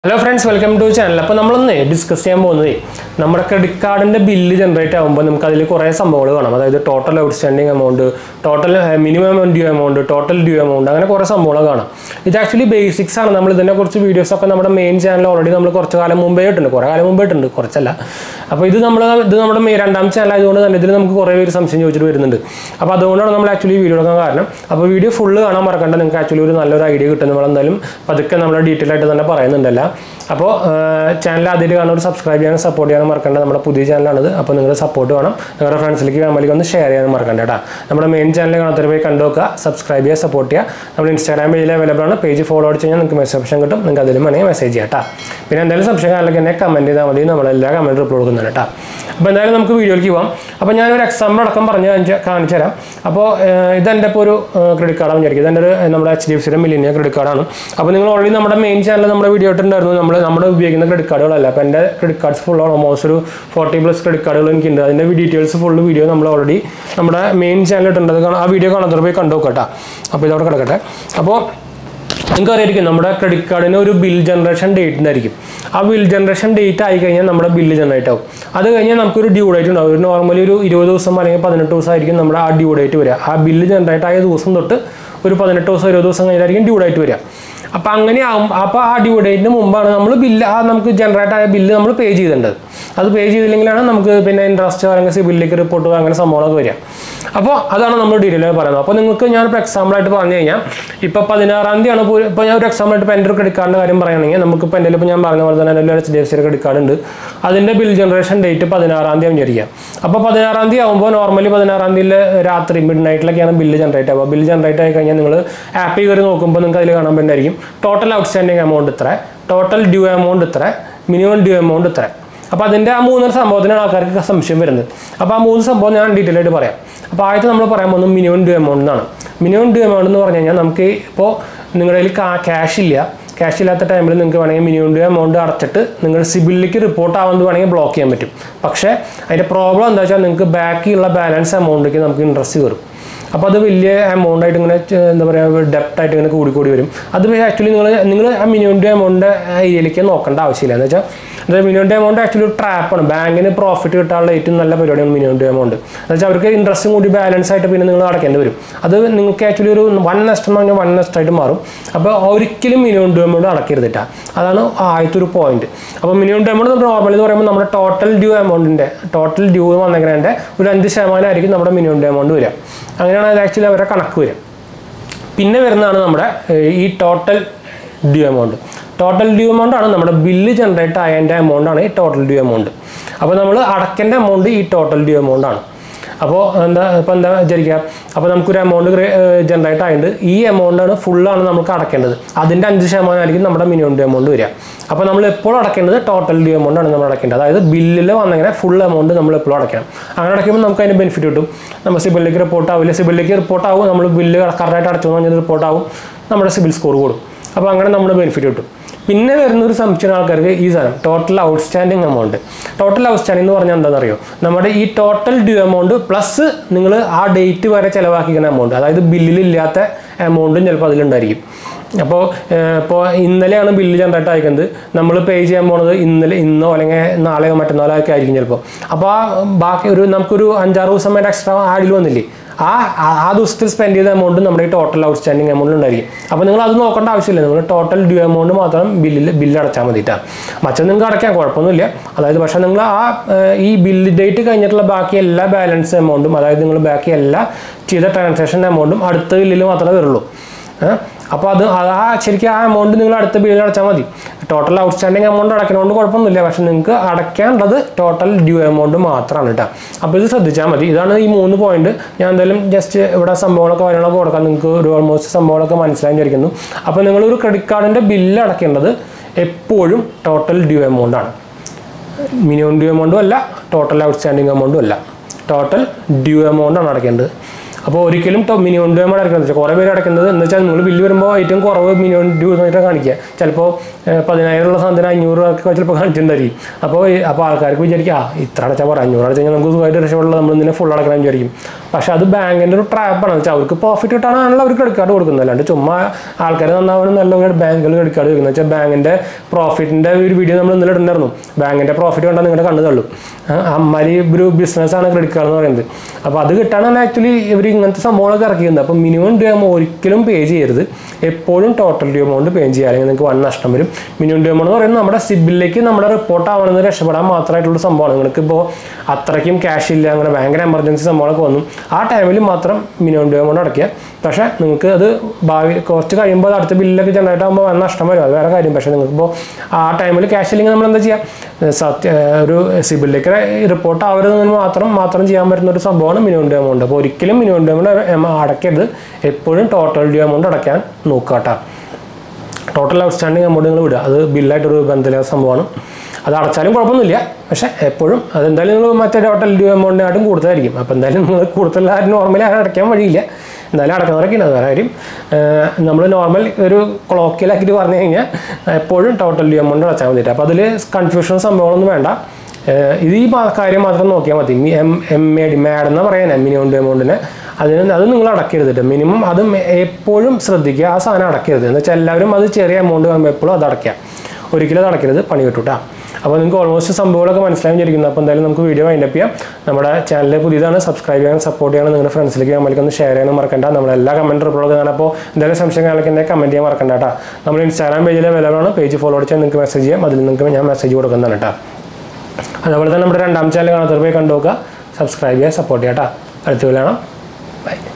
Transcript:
Hello friends welcome to channel അപ്പോൾ നമ്മളൊന്ന് discuss ചെയ്യാൻ പോകുന്നത് നമ്മുടെ ക്രെഡിറ്റ് കാർഡിൻ്റെ ബില്ല് ജനറേറ്റ് ആകുമ്പോൾ നമുക്ക് അതിൽ കുറേ സംഭവങ്ങൾ കാണാം അതായത് total outstanding amount total minimum due amount total due amount അങ്ങനെ കുറേ സംഭവങ്ങൾ കാണാം ഇത് ആക്ച്വലി ബേസിക്സ് ആണ് നമ്മൾ ഇതിനെ കുറിച്ച് വീഡിയോസ് ഒക്കെ നമ്മുടെ മെയിൻ ചാനൽ ഓൾറെഡി നമ്മൾ കുറച്ച് കാലം മുമ്പേ ഇട്ടുണ്ട് കുറേ കാലം മുമ്പേ ഇട്ടുണ്ട് കുറച്ചല്ല അപ്പോൾ ഇത് നമ്മൾ ഇത് നമ്മുടെ മെയ് രണ്ടാം ചാനൽ ആയതുകൊണ്ട് തന്നെ ഇതിൽ നമുക്ക് കുറേ പേര് സംശയം ചോദിച്ചിട്ട് വരുന്നുണ്ട് അപ്പോൾ അതുകൊണ്ടാണ് നമ്മൾ ആക്ച്വലി വീഡിയോ എടുക്കാൻ കാരണം അപ്പോൾ വീഡിയോ ഫുള്ള് കാണാൻ മറക്കണ്ട നിങ്ങൾക്ക് ആക്ച്വലി ഒരു നല്ലൊരു ഐഡിയ കിട്ടും നമ്മൾ എന്തായാലും പതുക്കെ നമ്മൾ ഡീറ്റെയിൽ ആയിട്ട് തന്നെ പറയുന്നുണ്ടല്ല അപ്പോൾ ചാനൽ ആദ്യമായിട്ട് കാണുന്ന ഒരു സബ്സ്ക്രൈബ് ചെയ്യാനും സപ്പോർട്ട് ചെയ്യാനും മറക്കണ്ട നമ്മുടെ പുതിയ ചാനലാണിത് അപ്പോൾ നിങ്ങളുടെ സപ്പോർട്ട് വേണം നിങ്ങളുടെ ഫ്രണ്ട്സിലേക്ക് ഫാമിലിക്ക് ഒന്ന് ഷെയർ ചെയ്യാനും മറക്കണ്ട കേട്ടോ നമ്മുടെ മെയിൻ ചാനൽ കാണാത്തൊരു പോയി കണ്ടു നോക്കുക സബ്സ്ക്രൈബ് ചെയ്യുക സപ്പോർട്ട് ചെയ്യുക നമ്മൾ ഇൻസ്റ്റാഗ്രാം പേജിൽ അവൈലബിൾ ആണ് പേജ് ഫോളോ അടിച്ച് കഴിഞ്ഞാൽ നിങ്ങൾക്ക് മെസ്സേജ് ഓപ്ഷൻ കിട്ടും നിങ്ങൾക്ക് അതിലും വേണമെങ്കിൽ മെസ്സേജ് ചെയ്യാം കേട്ടോ പിന്നെ എന്തെങ്കിലും സംശയം കാണാനൊക്കെ എന്നെ കമൻറ്റ് ചെയ്താൽ മതി നമ്മളെല്ലാ കമൻറ്റ് റിപ്ലൈ കൊടുക്കുന്നുണ്ട് കേട്ടോ അപ്പോൾ എന്തായാലും നമുക്ക് വീഡിയോയിലേക്ക് പോകാം അപ്പോൾ ഞാനൊരു എക്സാമ്പിൾ അടക്കം പറഞ്ഞ് കാണിച്ച് കാണിച്ചു തരാം അപ്പോൾ ഇതെൻ്റെ ഇപ്പോൾ ഒരു ക്രെഡിറ്റ് കാർഡാണ് വിചാരിക്കും ഇതെൻ്റെ ഒരു നമ്മുടെ എച്ച് ഡി എഫ് സിയുടെ മില്ലിനിയ ക്രെഡിറ്റ് കാർഡാണ് അപ്പോൾ നിങ്ങൾ ഓൾറെഡി നമ്മുടെ മെയിൻ ചാനലിൽ നമ്മുടെ വീഡിയോ ഇട്ടുണ്ടായിരുന്നു നമ്മൾ നമ്മുടെ ഉപയോഗിക്കുന്ന ക്രെഡിറ്റ് കാർഡുകളല്ല അപ്പോൾ എൻ്റെ ക്രെഡിറ്റ് കാർഡ്സ് ഫുൾ ഓൾമോസ്റ്റ് ഒരു ഫോർട്ടി പ്ലസ് ക്രെഡിറ്റ് കാർഡുകൾ എനിക്കുണ്ട് അതിൻ്റെ ഡീറ്റെയിൽസ് ഫുൾ വീഡിയോ നമ്മൾ ഓൾറെഡി നമ്മുടെ മെയിൻ ചാനൽ ഇട്ടുണ്ട് അത് കാണാം ആ വീഡിയോ കാണാത്തവർ പോയി കണ്ടു നോക്കട്ടെ അപ്പോൾ ഇതവിടെ കിടക്കട്ടെ അപ്പോൾ നിങ്ങൾക്ക് അറിയായിരിക്കും നമ്മുടെ ക്രെഡിറ്റ് കാർഡിന് ഒരു ബിൽ ജനറേഷൻ ഡേറ്റ് ഉണ്ടായിരിക്കും ആ ബിൽ ജനറേഷൻ ഡേറ്റ് ആയി കഴിഞ്ഞാൽ നമ്മുടെ ബില്ല് ജനറേറ്റ് ആവും അത് കഴിഞ്ഞാൽ നമുക്കൊരു ഡ്യൂ ഡേറ്റ് ഉണ്ടാവും ഒരു നോർമലി ഒരു ഇരുപത് ദിവസം അല്ലെങ്കിൽ പതിനെട്ട് ദിവസം ആയിരിക്കും നമ്മുടെ ആ ഡ്യൂ ഡേറ്റ് വരിക ആ ബില്ല് ജനറേറ്റ് ആയ ദിവസം തൊട്ട് ഒരു പതിനെട്ട് ദിവസം ഇരുപത് ദിവസം കഴിഞ്ഞായിരിക്കും ഡ്യൂ ഡേറ്റ് വരിക അപ്പോൾ അങ്ങനെ ആവും അപ്പോൾ ആ ഡ്യൂ ഡേറ്റിന് മുമ്പാണ് നമ്മൾ ബില്ല് ആ നമുക്ക് ജനറേറ്റ് ആയ ബില്ല് നമ്മൾ പേ ചെയ്തിട്ടുണ്ട് അത് പേ ചെയ്തില്ലെങ്കിലാണ് നമുക്ക് പിന്നെ ഇൻട്രസ്റ്റ് അല്ലെങ്കിൽ സിബിലേക്ക് റിപ്പോർട്ട് അങ്ങനെ സംഭവങ്ങളൊക്കെ വരിക അപ്പോൾ അതാണ് നമ്മൾ ഡീറ്റെയിൽ ആയി പറയുന്നത് അപ്പോൾ നിങ്ങൾക്ക് ഞാനിപ്പോൾ എക്സാമ്പിളായിട്ട് പറഞ്ഞു കഴിഞ്ഞാൽ ഇപ്പോൾ പതിനാറാം തീയതിയാണ് ഇപ്പോൾ ഇപ്പോൾ ഞാൻ ഒരു എക്സാമ്പിളായിട്ട് ഇപ്പോൾ എൻ്റെ ഒരു ക്രെഡിറ്റ് കാർഡിൻ്റെ കാര്യം പറയുകയാണെങ്കിൽ നമുക്ക് ഇപ്പോൾ എൻ്റെ ഇപ്പോൾ ഞാൻ പറഞ്ഞ പോലെ തന്നെ എൻ്റെ H D F C credit card ഉണ്ട് അതിൻ്റെ ബിൽ ജനറേഷൻ ഡേറ്റ് പതിനാറാം തീയതി വിചാരിക്കുക അപ്പോൾ പതിനാറാം തീയതി ആകുമ്പോൾ നോർമലി പതിനാറാം തീയതി രാത്രി മിഡ് നൈറ്റിലൊക്കെയാണ് ബില്ല് ജനറേറ്റ് ആവുക ബില്ല് ജനറേറ്റ് ആയി കഴിഞ്ഞാൽ നിങ്ങൾ ആപ്പിൽ കയറി നോക്കുമ്പോൾ നിങ്ങൾക്ക് അതിൽ കാണാൻ പറ്റുന്നതായിരിക്കും ടോട്ടൽ ഔട്ട്സ്റ്റാൻഡിങ് എമൗണ്ട് ഇത്ര ടോട്ടൽ ഡ്യൂ എമൗണ്ട് ഇത്ര മിനിമം ഡ്യൂ എമൗണ്ട് ഇത്ര അപ്പോൾ അതിൻ്റെ ആ മൂന്ന് സംഭവത്തിനാണ് ആൾക്കാർക്ക് സംശയം വരുന്നത് അപ്പോൾ ആ മൂന്ന് സംഭവം ഞാൻ ഡീറ്റെയിൽ ആയിട്ട് പറയാം അപ്പോൾ ആദ്യത്തെ നമ്മൾ പറയാൻ പോകുന്നത് മിനിമം ഡ്യൂ എമൗണ്ട് എന്നാണ് മിനിമം ഡ്യൂ എമൗണ്ട് എന്ന് പറഞ്ഞു കഴിഞ്ഞാൽ നമുക്ക് ഇപ്പോൾ നിങ്ങളുടെ കയ്യിൽ ക്യാഷ് ഇല്ല ക്യാഷ് ഇല്ലാത്ത ടൈമിൽ നിങ്ങൾക്ക് വേണമെങ്കിൽ മിനിമം ഡ്യൂ എമൗണ്ട് അടച്ചിട്ട് നിങ്ങൾ സിബിലിലേക്ക് റിപ്പോർട്ട് ആവുന്നത് വേണമെങ്കിൽ ബ്ലോക്ക് ചെയ്യാൻ പറ്റും പക്ഷേ അതിൻ്റെ പ്രോബ്ലം എന്താ വെച്ചാൽ നിങ്ങൾക്ക് ബാക്കിയുള്ള ബാലൻസ് എമൗണ്ടിലേക്ക് നമുക്ക് ഇൻട്രസ്റ്റ് കയറും അപ്പോൾ അത് വലിയ എമൗണ്ട് ആയിട്ട് ഇങ്ങനെ ചെ- എന്താ പറയുക ഡെപ്റ്റ് ആയിട്ട് ഇങ്ങനെ കൂടി കൂടി വരും അത് ആക്ച്വലി നിങ്ങൾ നിങ്ങൾ ആ മിനിമം ഡ്യൂ എമൗണ്ട് ഏരിയയിലേക്ക് നോക്കേണ്ട ആവശ്യമില്ല എന്ന് വെച്ചാൽ അതായത് മിനിമം ഡ്യൂ എമൗണ്ട് ആക്ച്വലി ഒരു ട്രാപ്പാണ് ബാങ്കിന് പ്രോഫിറ്റ് കിട്ടാനുള്ള ഏറ്റവും നല്ല പരിപാടിയാണ് മിനിമം ഡ്യൂ എമൗണ്ട് എന്ന് വെച്ചാൽ അവർക്ക് ഇൻട്രസ്റ്റും കൂടി ബാലൻസ് ആയിട്ട് പിന്നെ നിങ്ങൾ അടയ്ക്കേണ്ടി വരും അത് നിങ്ങൾക്ക് ആക്ച്വലി ഒരു വൺ നെസ്റ്റ് എന്ന് പറഞ്ഞാൽ വൺ നെസ്റ്റ് ആയിട്ട് മാറും അപ്പോൾ ഒരിക്കലും മിനിമം ഡ്യൂ എമൗണ്ട് അടയ്ക്കരുതിട്ടാ അതാണ് ആദ്യത്തെ ഒരു പോയിന്റ് അപ്പോൾ മിനിമം ഡ്യൂ എമൗണ്ട് നോർമലി എന്ന് പറയുമ്പോൾ നമ്മുടെ ടോട്ടൽ ഡ്യൂ എമൗണ്ടിൻ്റെ ടോട്ടൽ ഡ്യൂ വന്നേക്കുന്നതിൻ്റെ ഒരു അഞ്ച് ശതമാനമായിരിക്കും നമ്മുടെ മിനിമം ഡ്യൂ എമൗണ്ട് വരിക അങ്ങനെയാണ് അത് ആക്ച്വലി അവരുടെ കണക്ക് വരിക പിന്നെ വരുന്നതാണ് നമ്മുടെ ഏഹ്, ഈ total due amount total due amount ആണ് നമ്മുടെ ബില്ല് ജനറേറ്റ് ആയതിൻ്റെ എമൗണ്ട് ആണ് ഈ ടോട്ടൽ ഡ്യൂ എമൗണ്ട് അപ്പോൾ നമ്മൾ അടയ്ക്കേണ്ട എമൗണ്ട് ഈ ടോട്ടൽ ഡ്യൂ എമൗണ്ട് ആണ് അപ്പോൾ എന്താ ഇപ്പോൾ എന്താ വിചാരിക്കുക അപ്പോൾ നമുക്കൊരു എമൗണ്ട് ജനറേറ്റ് ആയതുകൊണ്ട് ഈ എമൗണ്ടാണ് ഫുള്ളാണ് നമുക്ക് അടയ്ക്കേണ്ടത് അതിൻ്റെ അഞ്ച് ശതമാനമായിരിക്കും നമ്മുടെ മിനിമം ഡ്യൂ എമൗണ്ട് വരിക അപ്പോൾ നമ്മൾ എപ്പോഴും അടയ്ക്കേണ്ടത് ടോട്ടൽ ഡ്യൂ എമൗണ്ട് ആണ് നമ്മൾ അടയ്ക്കേണ്ടത് അതായത് ബില്ലിൽ വന്നെങ്ങനെ ഫുൾ എമൗണ്ട് നമ്മൾ എപ്പോഴും അടയ്ക്കണം അങ്ങനെ അടയ്ക്കുമ്പോൾ നമുക്ക് അതിന് ബെനിഫിറ്റ് കിട്ടും നമ്മൾ സിബിലേക്ക് റിപ്പോർട്ട് ആവില്ല സിബിലേക്ക് റിപ്പോർട്ട് ആവും നമ്മൾ ബില്ല് കറക്റ്റായിട്ട് അടച്ചു എന്ന് പറഞ്ഞാൽ റിപ്പോർട്ട് ആവും നമ്മുടെ സിബിൽ സ്കോർ കൂടും അപ്പോൾ അങ്ങനെ നമ്മുടെ ബെനിഫിറ്റ് കിട്ടും പിന്നെ വരുന്ന ഒരു സംശയം ആൾക്കാർക്ക് ഈ സാധനം total outstanding amount total outstanding എന്ന് പറഞ്ഞാൽ എന്താണെന്നറിയോ നമ്മുടെ ഈ ടോട്ടൽ ഡ്യൂ എമൗണ്ട് പ്ലസ് നിങ്ങൾ ആ ഡേറ്റ് വരെ ചിലവാക്കിക്കുന്ന എമൗണ്ട് അതായത് ബില്ലിലില്ലാത്ത എമൗണ്ടും ചിലപ്പോൾ അതിലുണ്ടായിരിക്കും അപ്പോൾ ഇപ്പോൾ ഇന്നലെയാണ് ബില്ല് ജനറേറ്റ് അയക്കുന്നത് നമ്മൾ പേ ചെയ്യാൻ പോണത് ഇന്നലെ ഇന്നോ അല്ലെങ്കിൽ നാളെയോ മറ്റന്നാളോ ഒക്കെ ആയിരിക്കും ചിലപ്പോൾ അപ്പോൾ ആ ബാക്കി ഒരു നമുക്കൊരു അഞ്ചാറ് ദിവസം വരെ എക്സ്ട്രാ ആഡിൽ വന്നില്ലേ ആ ആ- ആ ദിവസത്തിൽ സ്പെൻഡ് ചെയ്ത എമൗണ്ട് നമ്മുടെ ഈ ടോട്ടൽ ഔട്ട്സ്റ്റാൻഡിങ് എമൗണ്ട് ഉണ്ടായിരിക്കും അപ്പോൾ നിങ്ങൾ അത് നോക്കേണ്ട ആവശ്യമില്ല നിങ്ങൾ ടോട്ടൽ ഡ്യൂ എമൗണ്ട് മാത്രം ബില്ലിൽ ബില്ല് അടച്ചാൽ മതിയിട്ടാണ് മറ്റത് നിങ്ങൾക്ക് അടയ്ക്കാം കുഴപ്പമൊന്നുമില്ല അതായത് പക്ഷേ നിങ്ങൾ ആ ഏഹ്, ഈ ബില്ല് ഡേറ്റ് കഴിഞ്ഞിട്ടുള്ള ബാക്കി എല്ലാ ബാലൻസ് എമൗണ്ടും അതായത് നിങ്ങൾ ബാക്കി എല്ലാ ചെയ്ത ട്രാൻസാക്ഷൻ എമൗണ്ടും അടുത്ത ബില്ലിൽ മാത്രമേ വരുള്ളൂ ഏഹ്? അപ്പോൾ അത് ആ- ആ ശരിക്കും ആ എമൗണ്ട് നിങ്ങൾ അടുത്ത ബില്ലിൽ അടച്ചാൽ മതി ടോട്ടൽ ഔട്ട്സ്റ്റാൻഡിങ് എമൗണ്ട് അടയ്ക്കുന്നതുകൊണ്ട് കുഴപ്പമൊന്നുമില്ല പക്ഷെ നിങ്ങൾക്ക് അടയ്ക്കേണ്ടത് ടോട്ടൽ ഡ്യൂ എമൗണ്ട് മാത്രമാണ് കേട്ടോ അപ്പോൾ ഇത് ശ്രദ്ധിച്ചാൽ മതി ഇതാണ് ഈ മൂന്ന് പോയിന്റ് ഞാൻ എന്തായാലും ജസ്റ്റ് ഇവിടെ സംഭവങ്ങളൊക്കെ വരണമൊക്കെ കൊടുക്കാം നിങ്ങൾക്ക് ഒരു ഓൾമോസ്റ്റ് സംഭവങ്ങളൊക്കെ മനസ്സിലായി വിചാരിക്കുന്നു അപ്പോൾ നിങ്ങളൊരു ക്രെഡിറ്റ് കാർഡിൻ്റെ ബില്ല് അടയ്ക്കേണ്ടത് എപ്പോഴും ടോട്ടൽ ഡ്യൂ എമൗണ്ട് ആണ് മിനിമം ഡ്യൂ എമൗണ്ടും അല്ല ടോട്ടൽ ഔട്ട്സ്റ്റാൻഡിങ് എമൗണ്ടും അല്ല ടോട്ടൽ ഡ്യൂ എമൗണ്ട് ആണ് അടയ്ക്കേണ്ടത് അപ്പോൾ ഒരിക്കലും മിനിമം ഡ്യൂ എമൗണ്ട് അടയ്ക്കുന്നത് കുറേ പേര് അടയ്ക്കുന്നത് എന്ന് വെച്ചാൽ നിങ്ങൾ ബില്ല് വരുമ്പോൾ ഏറ്റവും കുറവ് മിനിമം ഡ്യൂ എന്നിട്ട് കാണിക്കുക ചിലപ്പോൾ പതിനായിരം ഉള്ള സാധനത്തിന് അഞ്ഞൂറ് ഒക്കെ ചിലപ്പോൾ കാണിച്ചിട്ടുണ്ടായിരിക്കും അപ്പോൾ ഈ- അപ്പോൾ ആൾക്കാർക്ക് വിചാരിക്കുക ആ ഇത്ര അടച്ചാൽ പറയാം അഞ്ഞൂറ് അടച്ചു കഴിഞ്ഞാൽ നമുക്ക് സുഖമായിട്ട് രക്ഷപ്പെടുള്ള നമ്മൾ ഇതിനെ ഫുൾ അടക്കണം വിചാരിക്കും പക്ഷെ അത് ബാങ്കിൻ്റെ ഒരു ട്രാപ്പാണ് വെച്ചാൽ അവർക്ക് പ്രോഫിറ്റ് കിട്ടാനാണല്ലോ അവർ ക്രെഡിറ്റ് കാർഡ് കൊടുക്കുന്നത് അല്ലാണ്ട് ചുമ്മാ ആൾക്കാർ നന്നാവണം നല്ല ബാങ്കുകൾ ക്രെഡിറ്റ് കാർഡ് കൊടുക്കുന്നത് വെച്ചാൽ ബാങ്കിൻ്റെ പ്രോഫിറ്റിൻ്റെ ഒരു വീഡിയോ നമ്മൾ ഇന്നലെ ഇടുന്നായിരുന്നു ബാങ്കിൻ്റെ പ്രോഫിറ്റ് കണ്ടാൽ നിങ്ങളുടെ കണ്ണ് തള്ളും ആ, അമ്മാരി ഒരു ബിസിനസ്സാണ് ക്രെഡിറ്റ് കാർഡ് എന്ന് പറയുന്നത് അപ്പോൾ അത് കിട്ടാനാണ് ആക്ച്വലി ഇവർ ഇങ്ങനത്തെ സംഭവങ്ങളൊക്കെ ഇറക്കിയിരുന്നത് അപ്പോൾ മിനിമം ഡ്യൂ എമൗണ്ട് ഒരിക്കലും പേ ചെയ്യരുത് എപ്പോഴും ടോട്ടൽ ഡ്യൂ എമൗണ്ട് പേ ചെയ്യുക അല്ലെങ്കിൽ നിങ്ങൾക്ക് വൺ നഷ്ടം വരും മിനിമം ഡ്യൂ എമൗണ്ട് എന്ന് പറയുന്നത് നമ്മുടെ സിബിലേക്ക് നമ്മുടെ റിപ്പോർട്ട് ആവണമെന്ന് രക്ഷപ്പെടാൻ മാത്രമായിട്ടുള്ള സംഭവമാണ് നിങ്ങൾക്ക് ഇപ്പോൾ അത്രയ്ക്കും ക്യാഷ് ഇല്ല അങ്ങനെ ഭയങ്കര എമർജൻസി സംഭവങ്ങളൊക്കെ വന്നു ആ ടൈമിൽ മാത്രം മിനിമം ഡ്യൂ എമൗണ്ട് അടയ്ക്കുക പക്ഷേ നിങ്ങൾക്ക് അത് ഭാവി കുറച്ച് കഴിയുമ്പോൾ അത് അടുത്ത ബില്ലൊക്കെ ജനറേറ്റ് ആകുമ്പോൾ വൻ നഷ്ടം വരും അത് വേറെ കാര്യം പക്ഷേ നിങ്ങൾക്കിപ്പോൾ ആ ടൈമിൽ ക്യാഷ് ഇല്ലെങ്കിൽ നമ്മൾ എന്താ ചെയ്യുക സത്യ ഒരു സിബിലേക്ക് റിപ്പോർട്ട് ആവരുതെന്ന് മാത്രം മാത്രം ചെയ്യാൻ പറ്റുന്ന ഒരു സംഭവമാണ് മിനിമം ഡ്യൂ എമൗണ്ട് അപ്പോൾ ഒരിക്കലും മിനിമം ഡ്യൂ എമൗണ്ട് അടയ്ക്കരുത് എപ്പോഴും ടോട്ടൽ ഡ്യൂ എമൗണ്ട് അടയ്ക്കാൻ നോക്കുക കേട്ടോ ടോട്ടൽ ഔട്ട്സ്റ്റാൻഡിങ് എമൗണ്ട് നിങ്ങൾ വിടുക അത് ബില്ലായിട്ടൊരു ബന്ധമില്ലാത്ത സംഭവമാണ് അത് അടച്ചാലും കുഴപ്പമൊന്നുമില്ല പക്ഷേ എപ്പോഴും അതെന്തായാലും നിങ്ങൾ മറ്റേ ടോട്ടൽ ഡ്യൂ എമൗണ്ടിനായിട്ടും കൂടുതലായിരിക്കും അപ്പോൾ എന്തായാലും നിങ്ങൾ കൂടുതൽ ആരും നോർമലി അടയ്ക്കാൻ വഴിയില്ല എന്തായാലും അടക്കുന്നവരൊക്കെയാണ് അത് വേറെ കാര്യം നമ്മൾ നോർമൽ ഒരു കൊളോക്കിയലാക്കിയിട്ട് പറഞ്ഞു കഴിഞ്ഞാൽ എപ്പോഴും ടോട്ടൽ ഡ്യൂ എമൗണ്ട് അടച്ചാൽ മതിയിട്ട് അപ്പോൾ അതിൽ കൺഫ്യൂഷൻ സംഭവങ്ങളൊന്നും വേണ്ട ഏഹ് ഇത് ഈ മാ- കാര്യം മാത്രം നോക്കിയാൽ മതി മി- M M A D mad എന്ന് പറയാൻ മിനിമം ഡ്യൂ എമൗണ്ടിന് അതിന് അത് നിങ്ങൾ അടക്കരുത് കേട്ടോ മിനിമം അത് മെ- എപ്പോഴും ശ്രദ്ധിക്കുക ആ സാധനം അടക്കരുത് എന്ന് വെച്ചാൽ എല്ലാവരും അത് ചെറിയ എമൗണ്ട് കാണുമ്പോൾ എപ്പോഴും അത് അടയ്ക്കുക ഒരിക്കലും അത് അടക്കരുത് പണി കിട്ടും കേട്ടോ അപ്പോൾ നിങ്ങൾക്ക് ഓൾമോസ്റ്റ് സംഭവങ്ങളൊക്കെ മനസ്സിലായി വിചാരിക്കുന്നു അപ്പോൾ എന്തായാലും നമുക്ക് വീഡിയോ വൈൻഡപ്പ് ചെയ്യാം നമ്മുടെ ചാനൽ പുതിയതാണ് സബ്സ്ക്രൈബ് ചെയ്യാൻ സപ്പോർട്ട് ചെയ്യണം നിങ്ങളുടെ ഫ്രണ്ട്സിലേക്ക് നമ്മൾക്ക് ഒന്ന് ഷെയർ ചെയ്യാനും മറക്കണ്ട നമ്മൾ എല്ലാ കമൻറ്റ് റിപ്പോർട്ടൊക്കെ കാണാം എന്തെങ്കിലും സംശയം കാണാൻ കമൻറ്റ് ചെയ്യാൻ മറക്കണ്ട കേട്ടോ നമ്മൾ ഇൻസ്റ്റാഗ്രാം പേജിൽ അവൈലബിൾ ആണ് പേജ് ഫോളോ അടിച്ചാൽ നിങ്ങൾക്ക് മെസ്സേജ് ചെയ്യാം അതിൽ നിങ്ങൾക്ക് ഞാൻ മെസ്സേജ് കൊടുക്കുന്നതാണ് കേട്ടോ അതുപോലെ തന്നെ നമ്മുടെ രണ്ടാം ചാനൽ കാണാത്തവർ പോയി കണ്ടു നോക്കുക സബ്സ്ക്രൈബ് ചെയ്യുക സപ്പോർട്ട് ചെയ്യാം കേട്ടോ അടുത്ത വീഡിയോ കാണാം ബൈ